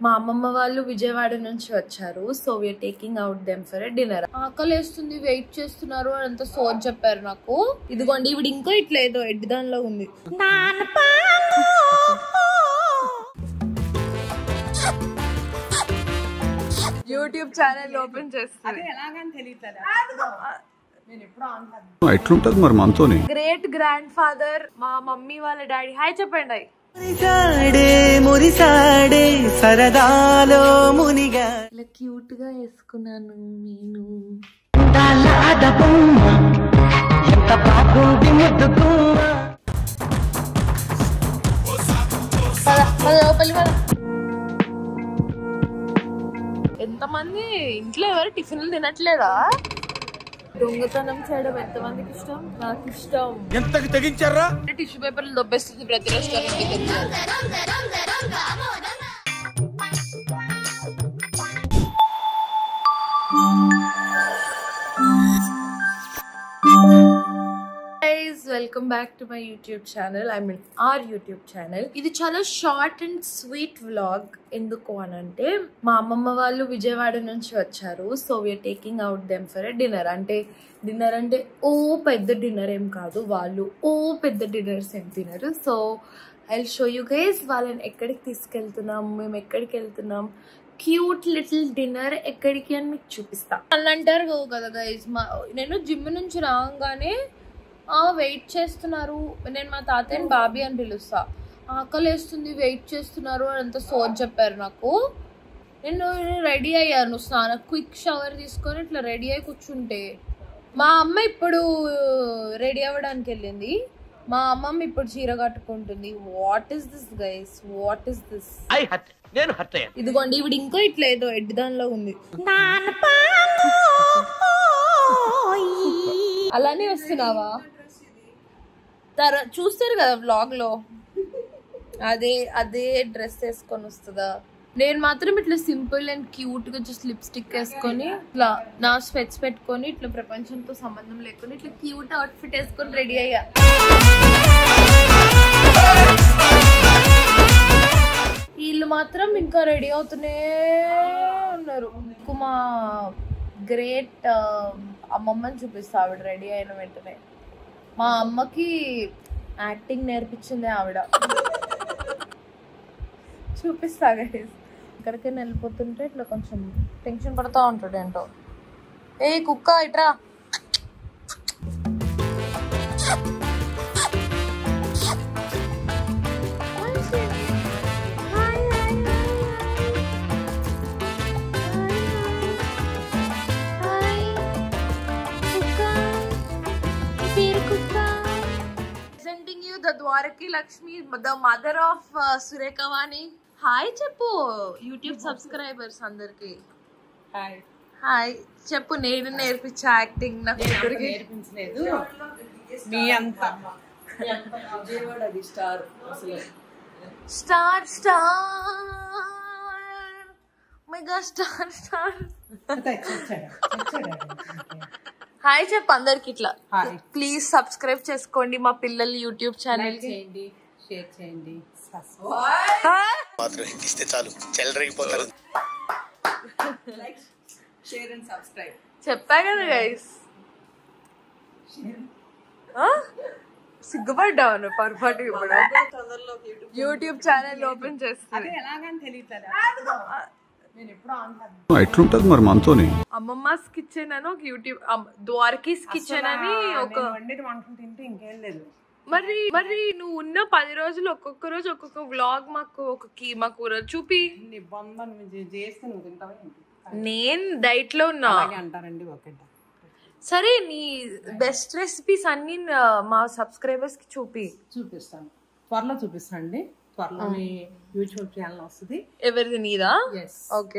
మా అమ్మమ్మ వాళ్ళు విజయవాడ నుంచి వచ్చారు so we are taking out them for dinner ఆకలి వేస్తుంది వెయిట్ చేస్తున్నారు అని అంత సోచ్ చెప్పారు నాకు ఇదిగోండి ఇవిడ ఇంకా ఇట్లా ఏదో ఎడ్డి దానిలో ఉంది యూట్యూబ్ ఛానల్ ఓపెన్ చేస్తుంది ఎట్లుంటది మరి మనతోని గ్రేట్ గ్రాండ్ ఫాదర్ మా మమ్మీ వాళ్ళ డాడీ హాయ్ చెప్పండి మురిసాడే మురిసాడే సరదాలో మునిగా ఇలా క్యూట్ గా వేసుకున్నాను నేను ఎంత బాగుంది ముద్దుకుమ్మ ఎంతమంది ఇంట్లో ఎవరు టిఫిన్లు తినట్లేదా దొంగతనం చేయడం ఎంతమందికి ఇష్టం నాకు ఇష్టం ఎంతకి తెగించారా టిష్యూ పేపర్లు దొబ్బేస్తుంది ప్రతి restaurant welcome back to my YouTube channel I mean our YouTube channel ఇది చాలా షార్ట్ అండ్ స్వీట్ వ్లాగ్ ఎందుకు అని అంటే మా అమ్మమ్మ వాళ్ళు విజయవాడ నుంచి వచ్చారు so we are taking out them for dinner అంటే డిన్నర్ అంటే ఓ పెద్ద డిన్నర్ ఏం కాదు వాళ్ళు ఓ పెద్ద డిన్నర్స్ ఏం తినరు so I show you guys వాళ్ళని ఎక్కడికి తీసుకెళ్తున్నాం మేము ఎక్కడికి వెళ్తున్నాం క్యూట్ లిటిల్ డిన్నర్ ఎక్కడికి అని మీకు చూపిస్తా వాళ్ళు అంటారు కదా గైస్ మా నేను జిమ్ నుంచి రాగానే ఆ వెయిట్ చేస్తున్నారు నేను మా తాతయ్యని బాబీ అని పిలుస్తా ఆకలి వేస్తుంది వెయిట్ చేస్తున్నారు అని అంత సోచ్ చెప్పారు నాకు నేను రెడీ అయ్యాను స్నానం క్విక్ షవర్ తీసుకొని ఇట్లా రెడీ అయి కూర్చుంటే మా అమ్మ ఇప్పుడు రెడీ అవ్వడానికి వెళ్ళింది మా అమ్మమ్మ ఇప్పుడు చీర కట్టుకుంటుంది what is this guys what is this నేను హర్ట్ అయ్యాను ఇదిగోండి ఇవిడ ఇంకా ఇట్లా ఏదో ఎడ్డి దానిలో ఉంది అలానే వస్తున్నావా తర చూస్తారు కదా వ్లాగ్ లో అదే అదే డ్రెస్ వేసుకొని వస్తుందా నేను మాత్రం ఇట్లా సింపుల్ అండ్ క్యూట్ గా జస్ట్ లిప్స్టిక్ వేసుకొని ఇట్లా నా స్పెట్స్ పెట్టుకొని ఇట్లా ప్రపంచంతో సంబంధం లేకుండా ఇట్లా క్యూట్ అవుట్ఫిట్ వేసుకొని రెడీ అయ్యా వీళ్ళు మాత్రం ఇంకా రెడీ అవుతూనే ఉన్నారు ఇంకో మా గ్రేట్ అమ్మమ్మని చూపిస్తా ఆవిడ రెడీ అయిన వెంటనే మా అమ్మకి యాక్టింగ్ నేర్పించింది ఆవిడ చూపిస్తా గైస్ ఎక్కడికైనా వెళ్ళిపోతుంటే ఇట్లా కొంచెం టెన్షన్ పడుతూ ఉంటాడు ఏంటో ఏ కుక్క ఇట్రా presenting you the Dwaraki Lakshmi, the mother of uh, Surekavani. Hi చెప్పు యూట్యూబ్ సబ్స్క్రైబర్స్ అందరికి హాయ్ చెప్పు నేను నేర్పించా యాక్టింగ్ నా కూతురికి నేర్పించలేదు మీ అంత star star mega star star hi చెప్పు అందరికి ఇట్లా హాయ్ ప్లీజ్ సబ్స్క్రైబ్ చేసుకోండి మా పిల్లలు యూట్యూబ్ ఛానల్ కి చేయండి షేర్ చేయండి మాత్రం ఇస్తే చాలు చెల్లరగిపోతారు షేర్ అండ్ సబ్స్క్రైబ్ చెప్పా కదా గైస్ సిగ్గుపడ్డావు నువ్వు పొరపాటు ఇప్పుడు యూట్యూబ్ ఛానల్ ఓపెన్ చేస్తుంది ఎలాగని తెలియట్లేదు నేను ఎప్పుడు ఆన్ ఎట్లుంటది మరి మనతోని అమ్మమ్మస్ కిచెన్ అని ఒక యూట్యూబ్ ద్వారకీస్ కిచెన్ అని ఒక వండేది వంటలు తింటే ఇంకేం లేదు మరి మరి నువ్వు ఉన్న పది రోజులు ఒక్కొక్క రోజు ఒక్కొక్క వ్లాగ్ మాకు ఒక కీ మాకు ర- చూపి నీ బొమ్మ నువ్వు చే- చేస్తే నువ్వు తింటావా ఏంటి? నేను డైట్ లో ఉన్నా అలాగే అంటారండి ఒకట సరే నీ బెస్ట్ రెసిపీస్ అన్ని నా- మా సబ్స్క్రైబర్స్ కి చూపి చూపిస్తాను త్వరలో చూపిస్తాను అండి త్వరలో మీ యూట్యూబ్ ఛానల్ వస్తుంది ఎవరిది నీదా yes okay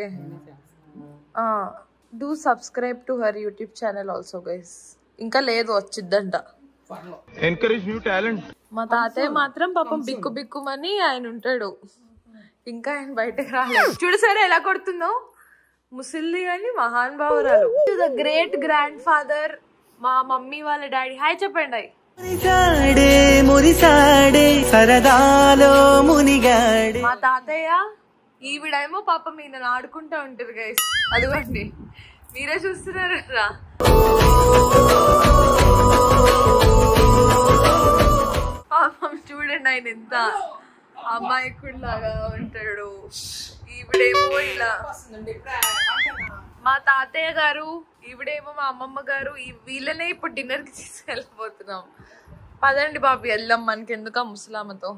do subscribe to her YouTube channel also guys ఇంకా లేదు వచ్చిద్దంట త్వరలో ఎన్కరేజ్ న్యూ టాలెంట్ మా తాతయ్య మాత్రం పాపం బిక్కు బిక్కుమని ఆయన ఉంటాడు ఇంకా ఆయన బయటకు రాలేదు చూడు సరే ఎలా కొడుతుందో ముసిల్ది కానీ మహాన్ భావురాలు ద గ్రేట్ గ్రాండ్ ఫాదర్ మా మమ్మీ వాళ్ళ డాడీ హాయ్ చెప్పండి మురిసాడే మురిసాడే సరదాలో మునిగాడే మా తాతయ్య ఈవిడేమో పాపం ఈయన ఆడుకుంటా ఉంటుంది గైస్ అదిగోండి మీరే చూస్తున్నారు కదా పాపం చూడండి ఆయన ఎంత అమాయకుడిలాగా ఉంటాడు ఈవిడేమో ఇలా మా తాతయ్య గారు ఈవిడేమో మా అమ్మమ్మ గారు ఈ వీళ్ళనే ఇప్పుడు డిన్నర్ కి తీసుకెళ్ళిపోతున్నాం పదండి బాబు వెళ్దాం మనకి ఎందుకు ఆ ముసలామతో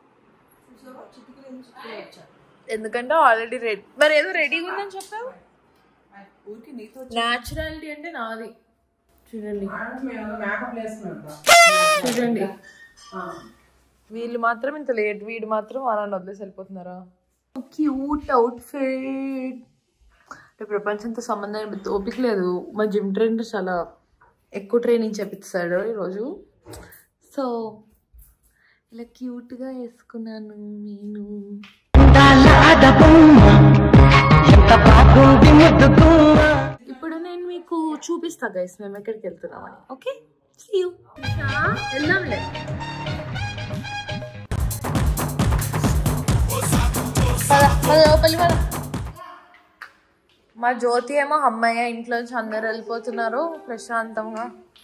ఎందుకంటే ఆల్రెడీ రెడీ మరి ఏదో రెడీగా ఉందని చెప్పావు ఊరికి నీతో న్యాచురాలిటీ అంటే నాది చూడండి మేకప్ వేస్తున్నాడు చూడండి వీళ్ళు మాత్రం ఇంత లేట్ వీడు మాత్రం అలా వదిలేసి వెళ్ళిపోతున్నారా క్యూట్ అవుట్ ఫిట్ అంటే ప్రపంచంతో సంబంధం ఏమి ఓపిక లేదు మా జిమ్ ట్రైనర్ చాలా ఎక్కువ ట్రైనింగ్ చేపిస్తాడు ఈరోజు సో ఇలా క్యూట్గా వేసుకున్నాను నేను అందాల బొమ్మ ఎంత బాగుంది ముద్దు గుమ్మ ఇప్పుడు నేను మీకు చూపిస్తా గైస్ మేము ఎక్కడికి వెళ్తున్నామని ఓకే వెళ్దాంలే పద, పద, లోపలి పద. మా జ్యోతి ఏమో అమ్మయ్య ఇంట్లోంచి అందరు వెళ్ళిపోతున్నారు ప్రశాంతంగా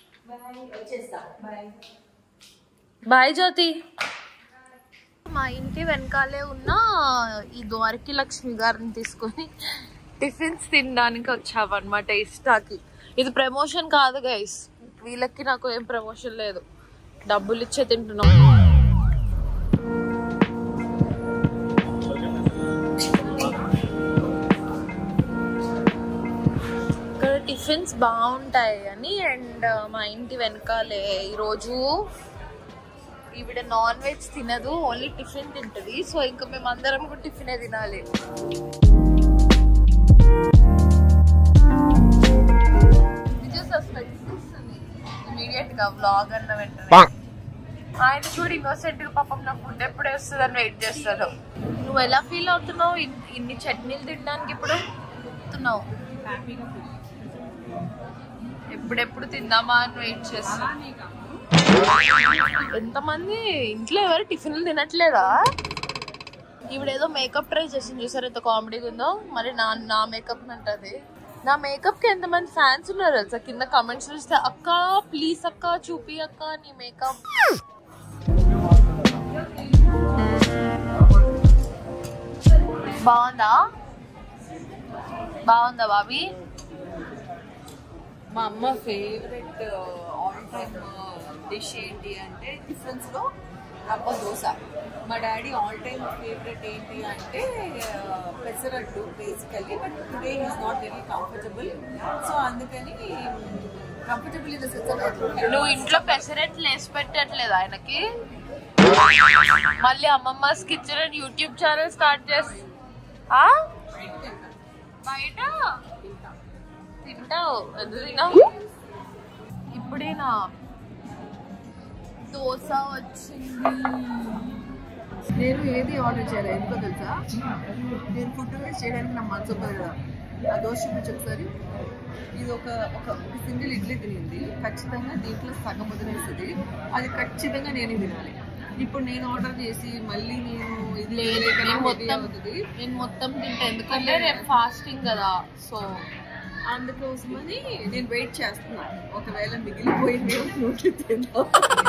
బాయ్ జ్యోతి మా ఇంటి వెనకాలే ఉన్న ఈ ద్వారకి లక్ష్మి గారిని తీసుకొని టిఫిన్స్ తినడానికి వచ్చామన్నమాట ఇష్టాకి ఇది ప్రమోషన్ కాదు గైస్ వీళ్ళకి నాకు ఏం ప్రమోషన్ లేదు డబ్బులు ఇచ్చే తింటున్నాం ఇక్కడ టిఫిన్స్ బాగుంటాయి అని అండ్ మా ఇంటి వెనకాలే ఈరోజు ఈవిడ నాన్ వెజ్ తినదు ఓన్లీ టిఫిన్ తింటది సో ఇంకా మేము అందరం కూడా టిఫినే తినాలి ఇమీడియట్ గా వ్లాగ్ అన్న వెంటనే ఆయన చూడు ఇన్నోసెంట్ గా పాపం నా ఫుడ్ ఎప్పుడు వస్తుందని వెయిట్ చేస్తాడు నువ్వు ఎలా ఫీల్ అవుతున్నావు ఇన్- ఇన్ని చట్నీలు తినడానికి ఇప్పుడు చెప్తున్నావు ఎప్పుడెప్పుడు తిందామా అని వెయిట్ చేస్తా ఎంతమంది ఇంట్లో ఎవరు టిఫిన్లు తినట్లేదా ఈవిడేదో మేకప్ ట్రై చేసింది చూసారు ఎంత కామెడీగా ఉందో మరి నా నా మేకప్ అంటది నా మేకప్ కి ఎంతమంది ఫ్యాన్స్ ఉన్నారు తెలుసా కింద కమెంట్స్ చూస్తే అక్క ప్లీజ్ అక్క చూపి అక్క నీ మేకప్ బాగుందా బాగుందా బాబీ మా అమ్మ ఫేవరెట్ ఆల్ టైమ్ డిష్ ఏంటి అంటే టిఫిన్స్ లో రవ్వ దోశ మా డాడీ ఆల్ టైమ్ ఫేవరెట్ ఏంటి అంటే uh, pesarattu basically but today is not very comfortable so అందుకని కంఫర్టబుల్ ఇన్ ద సెన్స్ నువ్వు ఇంట్లో పెసరెట్లు వేసి పెట్టట్లేదు ఆయనకి మళ్ళీ Ammamma's kitchen and YouTube channel start చేసి ఆ? బయట తింటావు ఎందుకు తినవు ఇప్పుడేనా దోశ వచ్చింది నేను ఏది ఆర్డర్ చేయలేదు ఎందుకో తెలుసా నేను ఫుడ్ వేస్ట్ చేయడానికి నా మనసు ఒప్పదు కదా ఆ దోశ చూపించి ఒకసారి ఇది ఒక ఒక సింగిల్ ఇడ్లీ తినింది ఖచ్చితంగా దీంట్లో సగం వదిలేస్తుంది అది ఖచ్చితంగా నేనే తినాలి ఇప్పుడు నేను ఆర్డర్ చేసి మళ్ళీ నేను ఇది లేదు లేక నేను నాకు ఇది మొత్తం అవుతుంది నేను మొత్తం తింటా ఎందుకంటే రేపు ఫాస్టింగ్ కదా సో అందుకోసమని నేను వెయిట్ చేస్తున్నా ఒకవేళ మిగిలిపోయింది నోటి తిందాం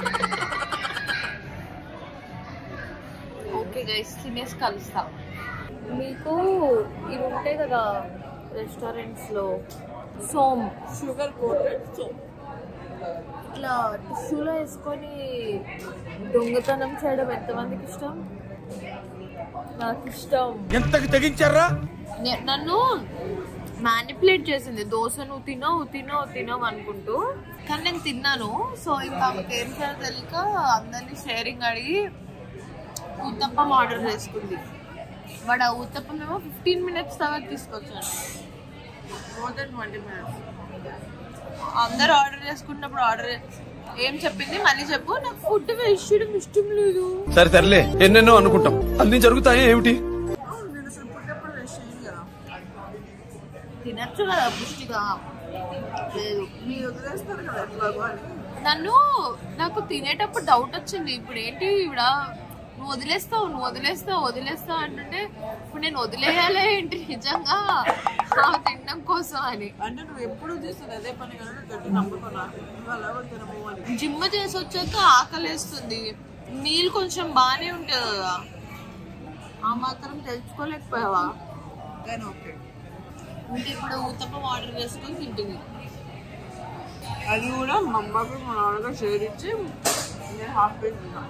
ఓకే గైస్ తినేసి కలుస్తా మీకు ఇవి ఉంటాయి కదా రెస్టారెంట్స్ లో సోమ్ షుగర్ కోటెడ్ సో ఇట్లా టిష్యూలో వేసుకొని దొంగతనం చేయడం ఎంతమందికి ఇష్టం నాకు ఇష్టం ఎంతకి తెగించారా నే- నన్ను మ్యానిపులేట్ చేసింది దోశ నువ్వు తినవు తినవు తినవు అనుకుంటూ కానీ నేను తిన్నాను సో ఇంకా ఆమెకి ఏం చేయాలో తెలియక అందరినీ షేరింగ్ అడిగి ఉత్తప్పం ఆర్డర్ చేసుకుంది వాడు ఆ ఉత్తప్పం ఏమో ఫిఫ్టీన్ మినిట్స్ తర్వాత తీసుకొచ్చాను మోర్ దెన్ ట్వంటీ మినిట్స్ అందరు ఆర్డర్ చేసుకున్నప్పుడు ఆర్డర్ ఏం చెప్పింది మళ్ళీ చెప్పు నాకు ఫుడ్ వేస్ట్ చేయడం ఇష్టం లేదు సరే సర్లే ఎన్నెన్నో అనుకుంటాం అన్ని జరుగుతాయి ఏమిటి నేను అసలు పుట్టప్పుడు వేస్ట్ చేయను కదా తినచ్చు కదా పుష్టిగా లేదు మీరు వదిలేస్తారు కదా ఎట్లాగో అని నన్ను నాకు తినేటప్పుడు డౌట్ వచ్చింది ఇప్పుడు ఏంటి ఇవిడ నువ్వు వదిలేస్తావు నువ్వు వదిలేస్తావు వదిలేస్తావు అంటుంటే ఇప్పుడు నేను వదిలేయాలి ఏంటి నిజంగా ఆమె తినడం కోసం అని అంటే నువ్వు ఎప్పుడు చూస్తుంది అదే పని కానీ గట్టి నమ్ముతున్నా ఇవాళ ఎవరు తినము అని జిమ్ చేసి వచ్చాక ఆకలేస్తుంది నీళ్ళు కొంచెం బాగానే ఉంటుంది కదా ఆ మాత్రం తెలుసుకోలేకపోయావా కానీ ఓకే అంటే ఇప్పుడు ఊతప్ప వాటర్ వేసుకొని తింటుంది అది కూడా మా అమ్మకి మా నాన్నగా షేర్ ఇచ్చి నేను హాఫ్ పేజ్ తిన్నాను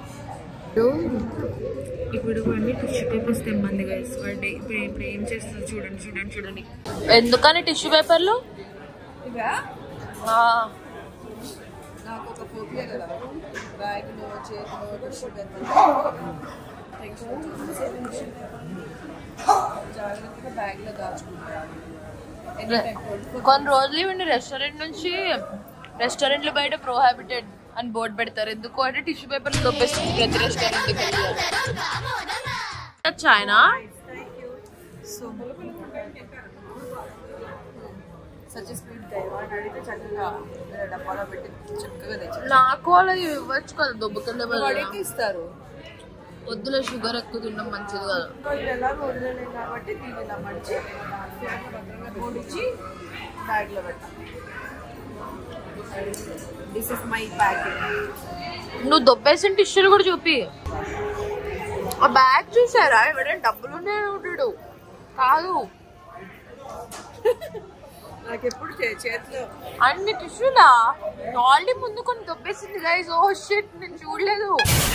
ఇప్పుడు వాడిని టిష్యూ పేపర్స్ తెమ్మంది గైస్ వాడి ఇప్పుడు ఇప్పుడు ఏం చేస్తుంది చూడండి చూడండి చూడండి ఎందుకని టిష్యూ పేపర్లు ఇవా నాకు ఒక ఫోబియా కదా బ్యాగ్లో చేతిలో tissue paper tension tissue paper జాగ్రత్తగా బ్యాగ్లో దాచుకుంటాను ఎనీ టైం ట్వంటీ ఫోర్ కొన్ని రోజులు ఇవ్వండి రెస్టారెంట్ నుంచి రెస్టారెంట్లు బయట ప్రోహాబిటెడ్ అని బోర్డు పెడతారు ఎందుకు అంటే టిష్యూ పేపర్ దొబ్బేస్తుంది ప్రతి రెస్టారెంట్ చాయనా సో సచ్ స్వీట్ గై వాడిని అడిగితే చక్కగా వేరే డబ్బాలో పెట్టి చక్కగా తెచ్చి నాకు అలా ఇవ్వచ్చు కదా దొబ్బకింద అడిగితే ఇస్తారు వద్దులే షుగర్ ఎక్కువ తినడం మంచిది కదా వాళ్ళు ఎలాగో వదిలేలేం కాబట్టి దీన్ని ఇలా మడిచి భద్రంగా పొడిచి బ్యాగ్లో పెట్టాలి దిస్ ఇస్ మై ప్యాకెట్ నువ్వు దొబ్బేసిన టిష్యూలు కూడా చూపి ఆ బ్యాగ్ చూసారా ఎవరైనా డబ్బులు ఉన్నాయని ఉంటాడు కాదు నాకు ఎప్పుడు చే- చేతిలో అన్ని టిష్యూలా ఆల్రెడీ ముందు కొన్ని దొబ్బేసింది గైస్ ఓ షిట్ నేను చూడలేదు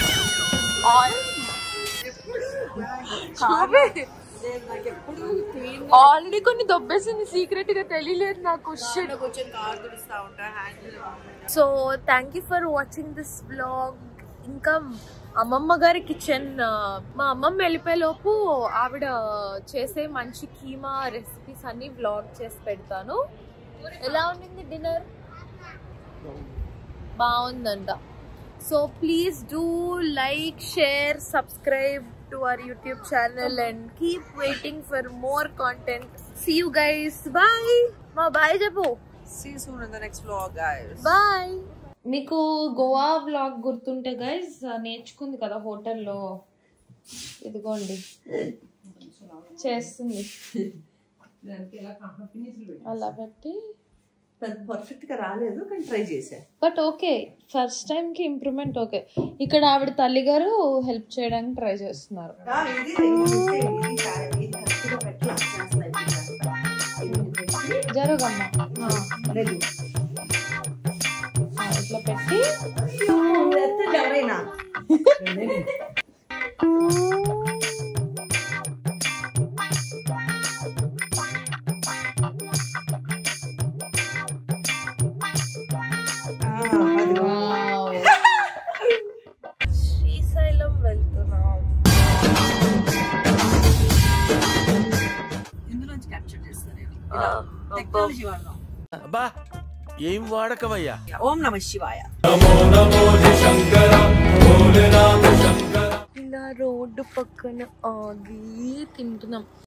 చూపి నేను నాకు ఎప్పుడు క్లీన్ ఆల్రెడీ కొన్ని దొబ్బేసింది సీక్రెట్ గా తెలియలేదు నాకు షిట్ కూర్చొని కార్ తుడుస్తూ ఉంటా hand so thank you for watching this blog ఇంకా అమ్మమ్మ గారి కిచెన్ మా అమ్మమ్మ వెళ్ళిపోయే లోపు ఆవిడ చేసే మంచి కీమా రెసిపీస్ అన్ని వ్లాగ్ చేసి పెడతాను ఎలా ఉండింది డిన్నర్ బాగుందంట so please do like share subscribe to our YouTube channel and keep waiting for more content see you guys bye మా బాయ్ చెప్పు see soon in the next vlog guys bye మీకు Goa vlog గుర్తుంటే guys నేర్చుకుంది కదా హోటల్లో ఇదిగోండి చేస్తుంది అలా పెట్టి పెద్ద పర్ఫెక్ట్ గా రాలేదు కానీ ట్రై చేశా బట్ ఓకే ఫస్ట్ టైం కి ఇంప్రూవ్మెంట్ ఓకే ఇక్కడ ఆవిడ తల్లి గారు హెల్ప్ చేయడానికి ట్రై చేస్తున్నారు ఇది ఇది ఇది కరెక్ట్గా పెట్టి చేస్తా ఇప్పుడు జరగమ్మా రెడీ ఆ, ఇట్లా పెట్టి ఎవరైనా శ్రీశైలం వెళ్తున్నాం ఇందులోంచి క్యాప్చర్ చేస్తాను నేను ఆ, టెక్నాలజీ వాడదాం అబ్బా ఏం వాడకవయ్యా ఓం నమ శివాయ ఇలా రోడ్డు పక్కన ఆగి తింటున్నాం